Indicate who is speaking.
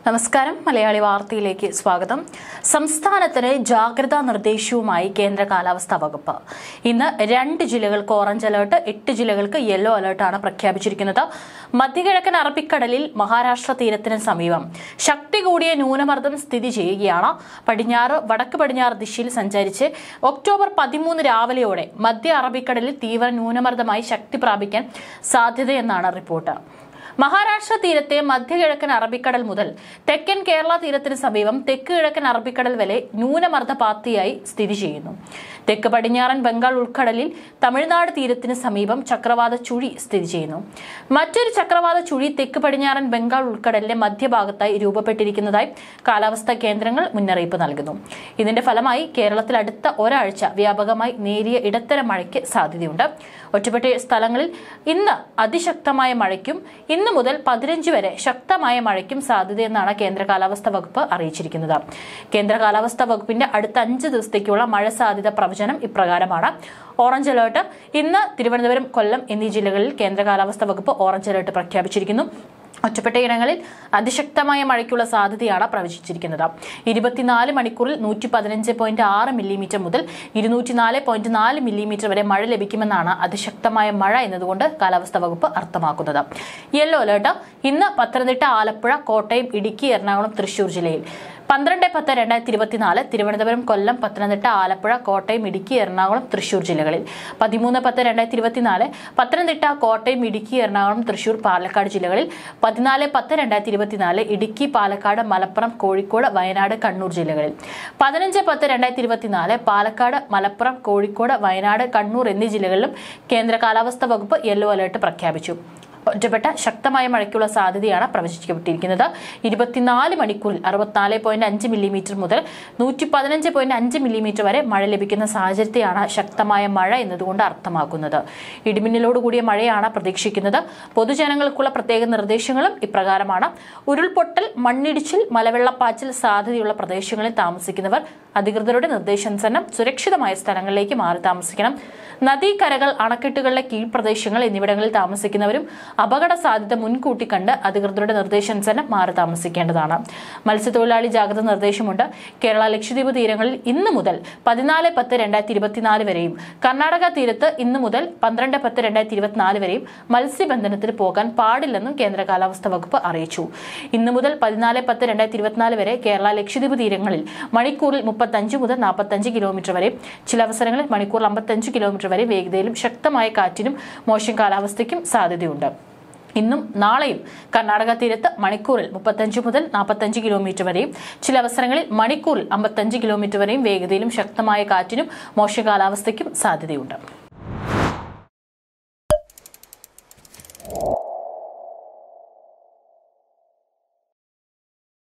Speaker 1: നമസ്കാരം മലയാളി വാർത്തയിലേക്ക് സ്വാഗതം സംസ്ഥാനത്തിന് ജാഗ്രതാ നിർദ്ദേശവുമായി കേന്ദ്ര കാലാവസ്ഥാ വകുപ്പ് ഇന്ന് രണ്ട് ജില്ലകൾക്ക് ഓറഞ്ച് അലർട്ട് എട്ട് ജില്ലകൾക്ക് യെല്ലോ അലർട്ടാണ് പ്രഖ്യാപിച്ചിരിക്കുന്നത് മധ്യകിഴക്കൻ അറബിക്കടലിൽ മഹാരാഷ്ട്ര തീരത്തിന് സമീപം ശക്തി കൂടിയ ന്യൂനമർദ്ദം സ്ഥിതി ചെയ്യുകയാണ് പടിഞ്ഞാറ് വടക്ക് പടിഞ്ഞാറ് ദിശയിൽ സഞ്ചരിച്ച് ഒക്ടോബർ പതിമൂന്ന് രാവിലെയോടെ മധ്യ അറബിക്കടലിൽ തീവ്ര ന്യൂനമർദ്ദമായി ശക്തി പ്രാപിക്കാൻ സാധ്യതയെന്നാണ് റിപ്പോർട്ട് മഹാരാഷ്ട്ര തീരത്തെ മധ്യകിഴക്കൻ അറബിക്കടൽ മുതൽ തെക്കൻ കേരള തീരത്തിന് സമീപം തെക്ക് കിഴക്കൻ അറബിക്കടൽ വരെ ന്യൂനമർദ്ദ പാത്തിയായി സ്ഥിതി ചെയ്യുന്നു തെക്ക് പടിഞ്ഞാറൻ ബംഗാൾ ഉൾക്കടലിൽ തമിഴ്നാട് തീരത്തിന് സമീപം ചക്രവാത ചുഴി സ്ഥിതി ചെയ്യുന്നു മറ്റൊരു ചക്രവാത ചുഴി തെക്ക് പടിഞ്ഞാറൻ ബംഗാൾ ഉൾക്കടലിന്റെ മധ്യഭാഗത്തായി രൂപപ്പെട്ടിരിക്കുന്നതായി കാലാവസ്ഥാ കേന്ദ്രങ്ങൾ മുന്നറിയിപ്പ് നൽകുന്നു ഇതിന്റെ ഫലമായി കേരളത്തിൽ അടുത്ത ഒരാഴ്ച വ്യാപകമായി നേരിയ ഇടത്തരം മഴയ്ക്ക് സാധ്യതയുണ്ട് ഒറ്റപ്പെട്ട സ്ഥലങ്ങളിൽ ഇന്ന് അതിശക്തമായ മഴയ്ക്കും ഇന്ന് മുതൽ പതിനഞ്ച് വരെ ശക്തമായ മഴയ്ക്കും സാധ്യതയെന്നാണ് കേന്ദ്ര കാലാവസ്ഥാ വകുപ്പ് അറിയിച്ചിരിക്കുന്നത് കേന്ദ്ര കാലാവസ്ഥാ വകുപ്പിന്റെ അടുത്ത അഞ്ച് ദിവസത്തേക്കുള്ള മഴ സാധ്യത പ്രവചനം ഇപ്രകാരമാണ് ഓറഞ്ച് അലേർട്ട് ഇന്ന് തിരുവനന്തപുരം കൊല്ലം എന്നീ ജില്ലകളിൽ കേന്ദ്ര കാലാവസ്ഥാ വകുപ്പ് ഓറഞ്ച് അലേർട്ട് പ്രഖ്യാപിച്ചിരിക്കുന്നു ഒറ്റപ്പെട്ട ഇടങ്ങളിൽ അതിശക്തമായ മഴയ്ക്കുള്ള സാധ്യതയാണ് പ്രവചിച്ചിരിക്കുന്നത് ഇരുപത്തിനാല് മണിക്കൂറിൽ നൂറ്റി പതിനഞ്ച് പോയിന്റ് ആറ് മില്ലിമീറ്റർ മുതൽ ഇരുന്നൂറ്റിനാല് പോയിന്റ് നാല് മില്ലിമീറ്റർ വരെ മഴ ലഭിക്കുമെന്നാണ് അതിശക്തമായ മഴ എന്നതുകൊണ്ട് കാലാവസ്ഥാ വകുപ്പ് അർത്ഥമാക്കുന്നത് യെല്ലോ അലേർട്ട് ഇന്ന് പത്തനംതിട്ട ആലപ്പുഴ കോട്ടയം ഇടുക്കി എറണാകുളം തൃശൂർ ജില്ലയിൽ പന്ത്രണ്ട് പത്ത് രണ്ടായിരത്തി ഇരുപത്തിനാല് തിരുവനന്തപുരം കൊല്ലം പത്തനംതിട്ട ആലപ്പുഴ കോട്ടയം ഇടുക്കി എറണാകുളം തൃശൂർ ജില്ലകളിൽ പതിമൂന്ന് പത്ത് രണ്ടായിരത്തി ഇരുപത്തിനാല് പത്തനംതിട്ട കോട്ടയം ഇടുക്കി എറണാകുളം തൃശൂർ പാലക്കാട് ജില്ലകളിൽ പതിനാല് പത്ത് രണ്ടായിരത്തി ഇരുപത്തിനാല് ഇടുക്കി പാലക്കാട് മലപ്പുറം കോഴിക്കോട് വയനാട് കണ്ണൂർ ജില്ലകളിൽ പതിനഞ്ച് പത്ത് രണ്ടായിരത്തി ഇരുപത്തിനാല് പാലക്കാട് മലപ്പുറം കോഴിക്കോട് വയനാട് കണ്ണൂർ എന്നീ ജില്ലകളിലും കേന്ദ്ര കാലാവസ്ഥാ വകുപ്പ് യെല്ലോ അലർട്ട് പ്രഖ്യാപിച്ചു ഒറ്റപ്പെട്ട ശക്തമായ മഴയ്ക്കുള്ള സാധ്യതയാണ് പ്രവചിക്കപ്പെട്ടിരിക്കുന്നത് ഇരുപത്തിനാല് മണിക്കൂറിൽ അറുപത്തിനാല് പോയിന്റ് അഞ്ച് മില്ലിമീറ്റർ മുതൽ നൂറ്റി പതിനഞ്ച് പോയിന്റ് അഞ്ച് മില്ലിമീറ്റർ വരെ മഴ ലഭിക്കുന്ന സാഹചര്യത്തെയാണ് ശക്തമായ മഴ എന്നതുകൊണ്ട് അർത്ഥമാക്കുന്നത് ഇടിമിന്നലോട് കൂടിയ മഴയാണ് പ്രതീക്ഷിക്കുന്നത് പൊതുജനങ്ങൾക്കുള്ള പ്രത്യേക നിർദ്ദേശങ്ങളും ഇപ്രകാരമാണ് ഉരുൾപൊട്ടൽ മണ്ണിടിച്ചിൽ മലവെള്ളപ്പാച്ചിൽ സാധ്യതയുള്ള പ്രദേശങ്ങളിൽ താമസിക്കുന്നവർ അധികൃതരുടെ നിർദ്ദേശാനുസരണം സുരക്ഷിതമായ സ്ഥലങ്ങളിലേക്ക് മാറി താമസിക്കണം നദീകരകൾ അണക്കെട്ടുകളിലെ കീഴ്പ്രദേശങ്ങൾ എന്നിവിടങ്ങളിൽ താമസിക്കുന്നവരും അപകട സാധ്യത മുൻകൂട്ടി കണ്ട് അധികൃതരുടെ നിർദ്ദേശാനുസരണം മാറി താമസിക്കേണ്ടതാണ് മത്സ്യത്തൊഴിലാളി ജാഗ്രത നിർദ്ദേശമുണ്ട് കേരള ലക്ഷദ്വീപ് തീരങ്ങളിൽ ഇന്നു മുതൽ പതിനാല് പത്ത് രണ്ടായിരത്തി ഇരുപത്തിനാല് വരെയും കർണാടക തീരത്ത് ഇന്നു മുതൽ പന്ത്രണ്ട് പത്ത് രണ്ടായിരത്തി ഇരുപത്തിനാല് വരെയും മത്സ്യബന്ധനത്തിന് പോകാൻ പാടില്ലെന്നും കേന്ദ്ര കാലാവസ്ഥാ വകുപ്പ് അറിയിച്ചു ഇന്നു മുതൽ പതിനാല് പത്ത് രണ്ടായിരത്തി ഇരുപത്തിനാല് വരെ കേരള ലക്ഷദ്വീപ് തീരങ്ങളിൽ മണിക്കൂറിൽ മുപ്പത്തഞ്ച് മുതൽ നാൽപ്പത്തഞ്ച് കിലോമീറ്റർ വരെ ചില അവസരങ്ങളിൽ മണിക്കൂറിൽ അമ്പത്തഞ്ച് കിലോമീറ്റർ വരെ വേഗതയിലും ശക്തമായ കാറ്റിനും മോശം കാലാവസ്ഥയ്ക്കും സാധ്യതയുണ്ട് ഇന്നും നാളെയും കർണാടക തീരത്ത് മണിക്കൂറിൽ മുപ്പത്തഞ്ച് മുതൽ നാൽപ്പത്തഞ്ച് കിലോമീറ്റർ വരെയും ചില അവസരങ്ങളിൽ മണിക്കൂറിൽ അമ്പത്തഞ്ച് കിലോമീറ്റർ വരെയും വേഗതയിലും ശക്തമായ കാറ്റിനും മോശം കാലാവസ്ഥയ്ക്കും സാധ്യതയുണ്ട്